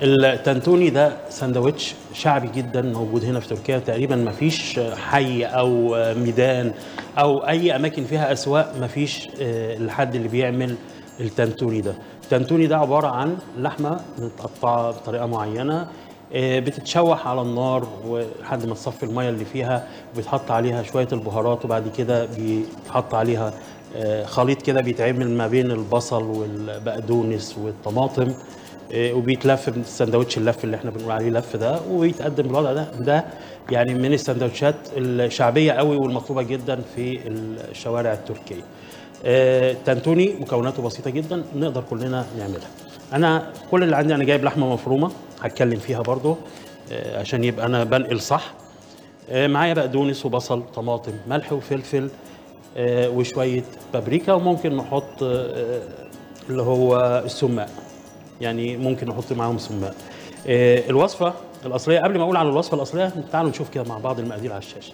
التنتوني ده سندوتش شعبي جدا موجود هنا في تركيا تقريبا ما فيش حي او ميدان او اي اماكن فيها اسواق ما فيش الحد اللي بيعمل التنتوني ده التنتوني ده عباره عن لحمه متقطعه بطريقه معينه آه، بتتشوح على النار لحد ما تصفي الميه اللي فيها وبيتحط عليها شويه البهارات وبعد كده بيتحط عليها آه، خليط كده بيتعمل ما بين البصل والبقدونس والطماطم آه، وبيتلف من السندوتش اللف اللي احنا بنقول عليه لف ده ويتقدم بالوضع ده ده يعني من السندوتشات الشعبيه قوي والمطلوبه جدا في الشوارع التركيه آه، تنتوني مكوناته بسيطه جدا نقدر كلنا نعملها انا كل اللي عندي انا جايب لحمه مفرومه هتكلم فيها برضو آه، عشان يبقى انا بنقل صح آه، معايا بقدونس وبصل طماطم ملح وفلفل آه، وشويه بابريكا وممكن نحط آه، اللي هو السماق يعني ممكن نحط معاهم سماق آه، الوصفه الاصليه قبل ما اقول على الوصفه الاصليه تعالوا نشوف كده مع بعض المقادير على الشاشه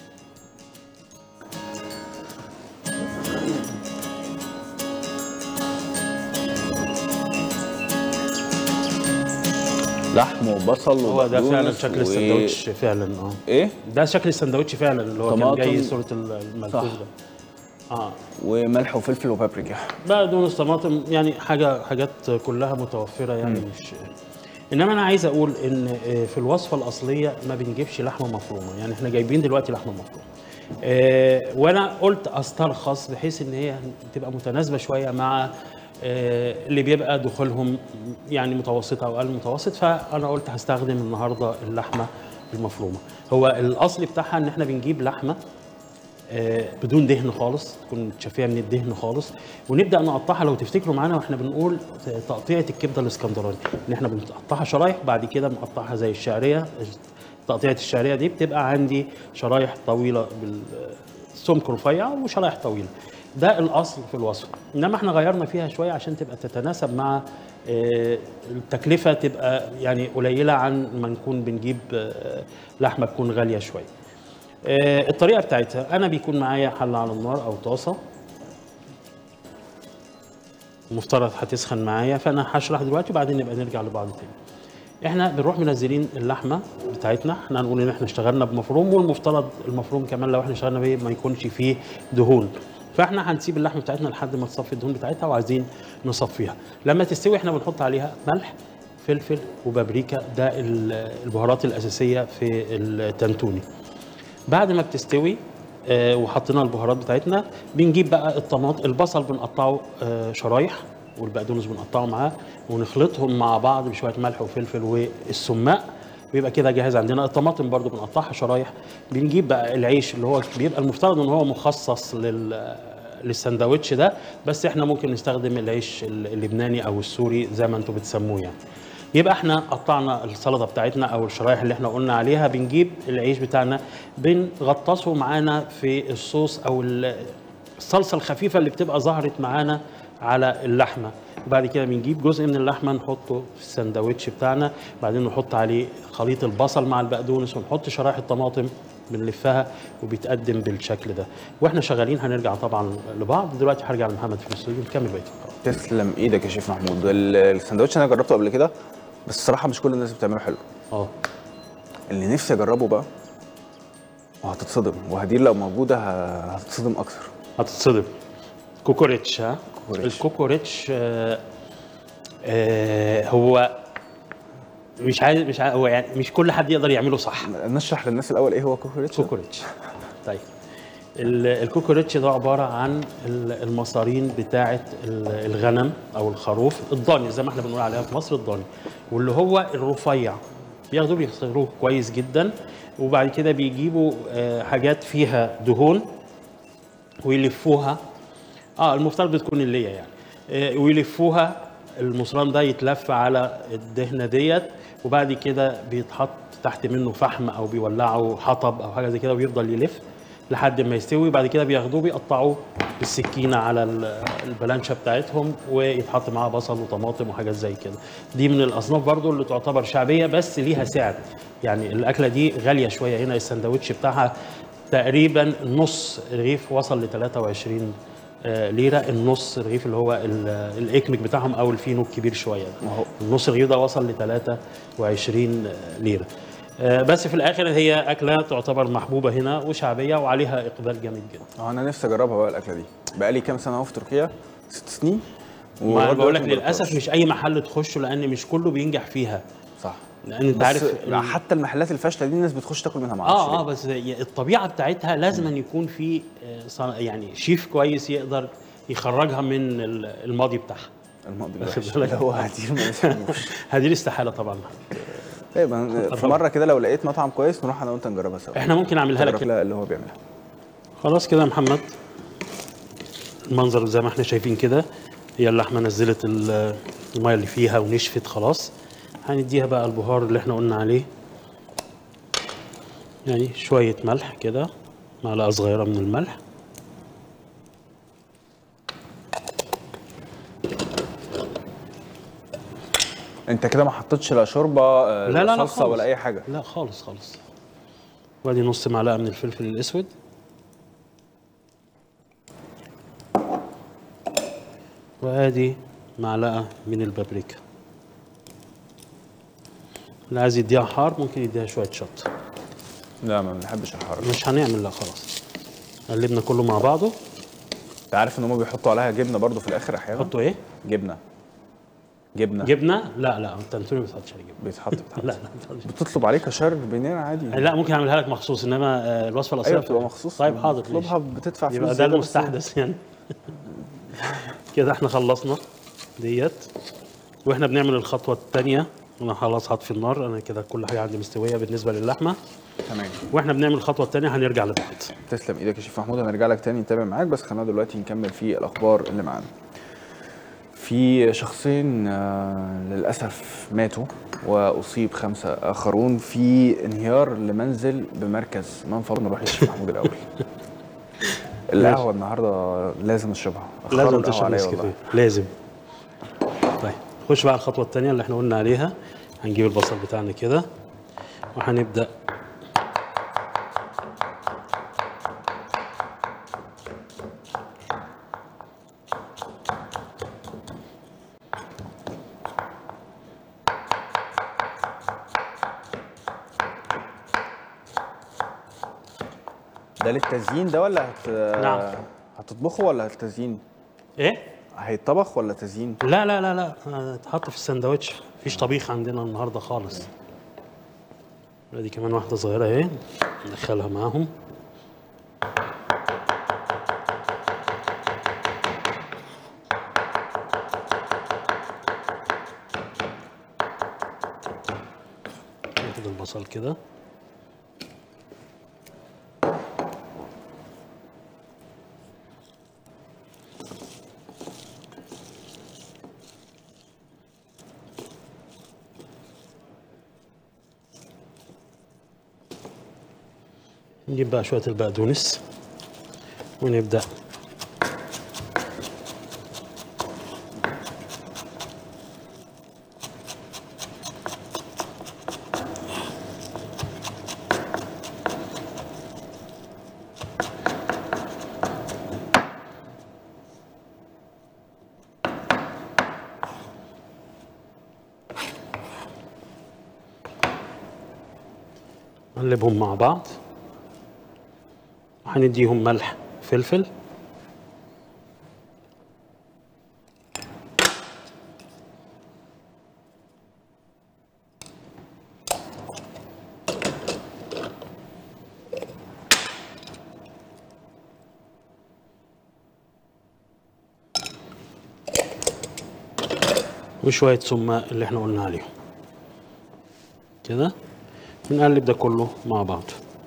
لحم وبصل هو ده فعلا وبقدونس شكل و- السندوتش فعلا اه ايه ده شكل السندوتش فعلا اللي هو كان طماطم. جاي صوره الملفوف صح. ده اه وملح وفلفل وبابريكا بقدونس طماطم يعني حاجه حاجات كلها متوفره يعني مش انما انا عايز اقول ان آه، في الوصفه الاصليه ما بنجيبش لحمه مفرومه يعني احنا جايبين دلوقتي لحمه مفرومه آه، وانا قلت استرخص بحيث ان هي تبقى متناسبه شويه مع آه، اللي بيبقى دخولهم يعني متوسطه او اقل متوسط فانا قلت هستخدم النهارده اللحمه المفرومه هو الاصل بتاعها ان احنا بنجيب لحمه آه، بدون دهن خالص تكون متشفيه من الدهن خالص ونبدا نقطعها لو تفتكروا معانا واحنا بنقول تقطيعه الكبده الاسكندراني ان احنا بنقطعها شرايح بعد كده بنقطعها زي الشعريه تقطيعه الشعريه دي بتبقى عندي شرايح طويله بالسمك رفيع وشرايح طويله ده الاصل في الوصفه انما احنا غيرنا فيها شويه عشان تبقى تتناسب مع آه، التكلفه تبقى يعني قليله عن ما نكون بنجيب آه، لحمه تكون غاليه شويه آه، الطريقه بتاعتها انا بيكون معايا حله على النار او طاسه المفترض هتسخن معايا فانا هشرح دلوقتي وبعدين نبقى نرجع لبعض تاني احنا بنروح منزلين اللحمه بتاعتنا احنا هنقول ان احنا اشتغلنا بمفروم والمفترض المفروم كمان لو احنا اشتغلنا بيه ما يكونش فيه دهون فاحنا هنسيب اللحمه بتاعتنا لحد ما تصفي الدهون بتاعتها وعايزين نصفيها لما تستوي احنا بنحط عليها ملح فلفل وبابريكا ده ال- البهارات الاساسيه في التنتوني بعد ما بتستوي آه، وحطينا البهارات بتاعتنا بنجيب بقى الطماط البصل بنقطعه آه، شرايح والبقدونس بنقطعه معاه ونخلطهم مع بعض بشويه ملح وفلفل والسماق بيبقى كده جاهز عندنا الطماطم برضو بنقطعها شرايح بنجيب بقى العيش اللي هو بيبقى المفترض ان هو مخصص لل للسندوتش ده بس احنا ممكن نستخدم العيش اللبناني او السوري زي ما انتم بتسموه يعني يبقى احنا قطعنا السلطه بتاعتنا او الشرايح اللي احنا قلنا عليها بنجيب العيش بتاعنا بنغطسه معانا في الصوص او ال- الصلصه الخفيفه اللي بتبقى ظهرت معانا على اللحمه وبعد كده بنجيب جزء من اللحمه نحطه في السندوتش بتاعنا بعدين نحط عليه خليط البصل مع البقدونس ونحط شرايح الطماطم بنلفها وبيتقدم بالشكل ده واحنا شغالين هنرجع طبعا لبعض دلوقتي هرجع لمحمد في الاستوديو نكمل بقيه الفقرات تسلم ايدك يا شيف محمود ال- السندوتش انا جربته قبل كده بس الصراحه مش كل الناس بتعمله حلو اه اللي نفسي اجربه بقى وهتتصدم وهدير لو موجوده ه- هتتصدم اكتر هتتصدم كوكوريتش ها كوكوريتش. الكوكوريتش آه آه هو مش عايز مش عايز هو يعني مش كل حد يقدر يعمله صح نشرح للناس الاول ايه هو كوكوريتش كوكوريتش طيب ال- الكوكوريتش ده عباره عن ال- المصارين بتاعه ال- الغنم او الخروف الضاني زي ما احنا بنقول عليها في مصر الضاني واللي هو الرفيع بياخدوه بيغسلوه كويس جدا وبعد كده بيجيبوا آه، حاجات فيها دهون ويلفوها اه المفترض بتكون اللية يعني آه، ويلفوها المصران ده يتلف على الدهنه ديت وبعد كده بيتحط تحت منه فحم او بيولعوا حطب او حاجه زي كده ويفضل يلف لحد ما يستوي بعد كده بياخدوه بيقطعوه بالسكينه على ال- البلانشه بتاعتهم ويتحط معاه بصل وطماطم وحاجات زي كده دي من الاصناف برضو اللي تعتبر شعبيه بس ليها سعر يعني الاكله دي غاليه شويه هنا السندوتش بتاعها تقريبا نص رغيف وصل ل 23 آه، ليره النص رغيف اللي هو ال- الاكمك بتاعهم او الفينو الكبير شويه ده ما هو النص رغيف ده وصل ل 23 ليره آه، بس في الاخر هي اكله تعتبر محبوبه هنا وشعبيه وعليها اقبال جامد جدا اه انا نفسي اجربها بقى الاكله دي بقالي كام سنه اهو في تركيا ست سنين ما ولغاية بقول لك دلوقتي ما للاسف جربتهاش. مش اي محل تخشه لان مش كله بينجح فيها صح لان انت بس عارف ال- حتى المحلات الفاشله دي الناس بتخش تاكل منها معرفش اه اه ليه. بس هي الطبيعه بتاعتها لازم أن يكون في آه، صن- يعني شيف كويس يقدر يخرجها من ال- الماضي بتاعها الماضي واخد الوحش بالك؟ اللي هو هدير ما يفهموش هذه الاستحاله طبعا طيب أنا في مره كده لو لقيت مطعم كويس نروح انا وانت نجربها سوا احنا ممكن اعملها لك تعرف لا اللي هو بيعملها خلاص كده يا محمد المنظر زي ما احنا شايفين كده هي اللحمه نزلت ال- الميه اللي فيها ونشفت خلاص هنديها بقى البهار اللي احنا قلنا عليه يعني شويه ملح كده معلقه صغيره من الملح انت كده ما حطيتش لا شوربه آه، لا لا لا صلصه خالص. ولا اي حاجه لا خالص خالص وادي نص معلقه من الفلفل الاسود وادي معلقه من البابريكا اللي عايز يديها حار ممكن يديها شويه شطه لا ما بنحبش الحار مش هنعمل لا خلاص قلبنا كله مع بعضه انت عارف ان هم بيحطوا عليها جبنه برضو في الاخر احيانا حطوا ايه جبنه جبنه جبنه لا لا انت انتوني ما بتحطش عليه جبنه بيتحط بيتحط لا لا ما بتحطش. بتطلب عليك كشر بيننا عادي لا ممكن اعملها لك مخصوص انما آه، الوصفه الاصليه ايوه بتبقى مخصوص طيب حاضر ماشي. تطلبها بتدفع فلوس يبقى ده زيادة بس المستحدث يعني كده احنا خلصنا ديت واحنا بنعمل الخطوه الثانيه انا خلاص هطفي النار انا كده كل حاجه عندي مستويه بالنسبه للحمه تمام واحنا بنعمل الخطوه الثانيه هنرجع لبعض تسلم ايدك يا شيف محمود هنرجع لك تاني نتابع معاك بس خلينا دلوقتي نكمل في الاخبار اللي معانا في شخصين آه، للاسف ماتوا واصيب خمسه اخرون في انهيار لمنزل بمركز منفض نروح للشيف محمود الاول القهوه النهارده لازم اشربها أخروا لازم القهوة تشرب عليا نسكافيه والله. لازم طيب خش بقى على الخطوه الثانيه اللي احنا قلنا عليها هنجيب البصل بتاعنا كده وهنبدا ده للتزيين ده ولا هت... نعم. هتطبخه ولا التزيين ايه هيطبخ ولا تزيين لا لا لا لا اتحط في السندوتش مفيش طبيخ عندنا النهارده خالص ادي كمان واحده صغيره اهي ندخلها معاهم ناخد البصل كده نجيب بقى شوية البقدونس ونبدأ نقلبهم مع بعض وهنديهم ملح فلفل وشوية سماق اللي احنا قلنا عليهم كده بنقلب ده كله مع بعض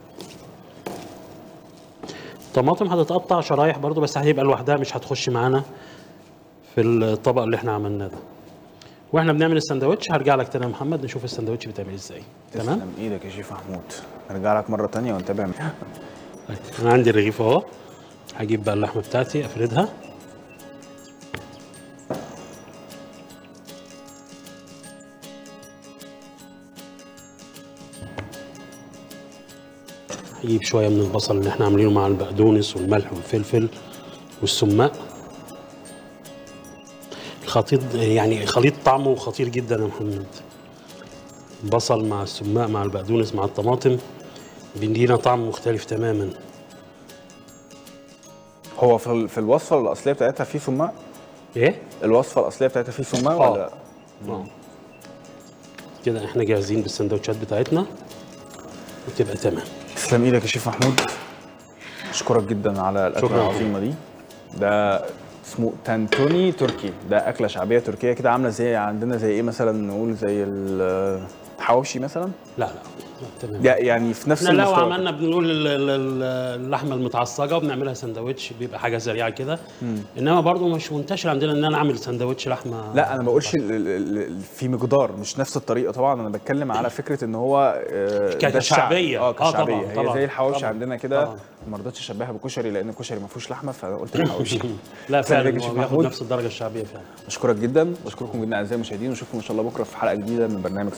الطماطم هتتقطع شرايح برضو بس هتبقى لوحدها مش هتخش معانا في الطبق اللي احنا عملناه ده واحنا بنعمل السندوتش هرجع لك تاني يا محمد نشوف السندوتش بيتعمل ازاي تمام تسلم ايدك يا شيف محمود نرجع لك مره تانية ونتابع طيب، انا عندي الرغيف اهو هجيب بقى اللحمه بتاعتي افردها هجيب شويه من البصل اللي احنا عاملينه مع البقدونس والملح والفلفل والسماق الخطيط يعني خليط طعمه خطير جدا يا محمد بصل مع السماق مع البقدونس مع الطماطم بيدينا طعم مختلف تماما هو في ال- في الوصفه الاصليه بتاعتها في سماق ايه الوصفه الاصليه بتاعتها في سماق آه. ولا اه كده احنا جاهزين بالسندوتشات بتاعتنا وتبقى تمام تسلم ايدك يا شيف محمود اشكرك جدا على الاكله شكراً. العظيمه دي ده اسمه تانتوني تركي ده اكله شعبيه تركيه كده عامله زي عندنا زي ايه مثلا نقول زي الحواوشي مثلا لا لا, لا تمام يا- يعني في نفس احنا لو المستوى عملنا بنقول ال- ال- ال- اللحمه المتعصجه وبنعملها سندوتش بيبقى حاجه سريعه كده انما برضو مش منتشر عندنا ان انا اعمل سندوتش لحمه لا انا ما بقولش ال- ال- ال- في مقدار مش نفس الطريقه طبعا انا بتكلم على فكره ان هو آه، ك- ده الشعب. كشعبية. اه آه، طبعاً، كشعبيه هي طبعاً، زي الحواوشي طبعاً، عندنا كده طبعاً. ما رضيتش اشبهها بالكشري لان الكشري ما فيهوش لحمه فانا قلت الحواوشي لا تسلم فعلا ايدك يا شيف هو بياخد محمود نفس الدرجه الشعبيه فعلا اشكرك جدا بشكركم جدا اعزائي المشاهدين ونشوفكم ان شاء الله بكره في حلقه جديده من برنامج